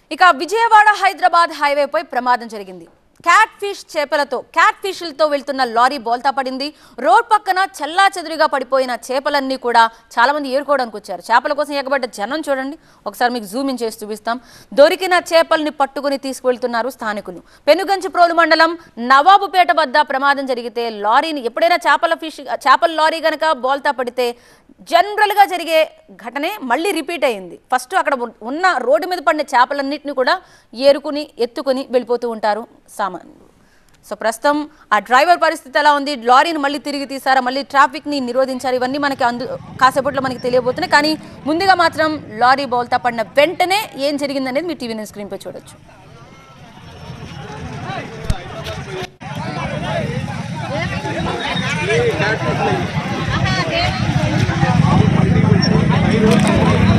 ఇక విజయవాడ హైదరాబాద్ హైవేపై ప్రమాదం జరిగింది క్యాట్ ఫిష్ చేపలతో క్యాట్ ఫిష్లతో వెళ్తున్న లారీ బోల్తా పడింది రోడ్ పక్కన చల్లా చెదురుగా పడిపోయిన చేపలన్నీ కూడా చాలా మంది ఏరుకోవడానికి వచ్చారు చేపల కోసం ఎగబడ్డ జనం చూడండి ఒకసారి మీకు జూమ్ ఇన్ చేసి చూపిస్తాం దొరికిన చేపల్ని పట్టుకుని తీసుకువెళ్తున్నారు స్థానికులు పెనుగంచిప్రోలు మండలం నవాబుపేట వద్ద ప్రమాదం జరిగితే లారీని ఎప్పుడైనా చేపల ఫిష్ చేపల లారీ గనక బోల్తా పడితే జనరల్గా జరిగే ఘటనే మళ్ళీ రిపీట్ అయింది ఫస్ట్ అక్కడ ఉన్- ఉన్న రోడ్డు మీద పడిన చేపలన్నింటినీ కూడా ఏరుకుని ఎత్తుకుని వెళ్ళిపోతూ ఉంటారు సామాన్యులు సో ప్రస్తుతం ఆ డ్రైవర్ పరిస్థితి ఎలా ఉంది లారీని మళ్ళీ తిరిగి తీసారా మళ్ళీ ట్రాఫిక్ని నిరోధించారు ఇవన్నీ మనకి అందు కాసేపట్లో మనకి తెలియబోతున్నాయి కానీ ముందుగా మాత్రం లారీ బోల్తా పడిన వెంటనే ఏం జరిగిందనేది మీ టీవీ నేను స్క్రీన్పై చూడొచ్చు Thank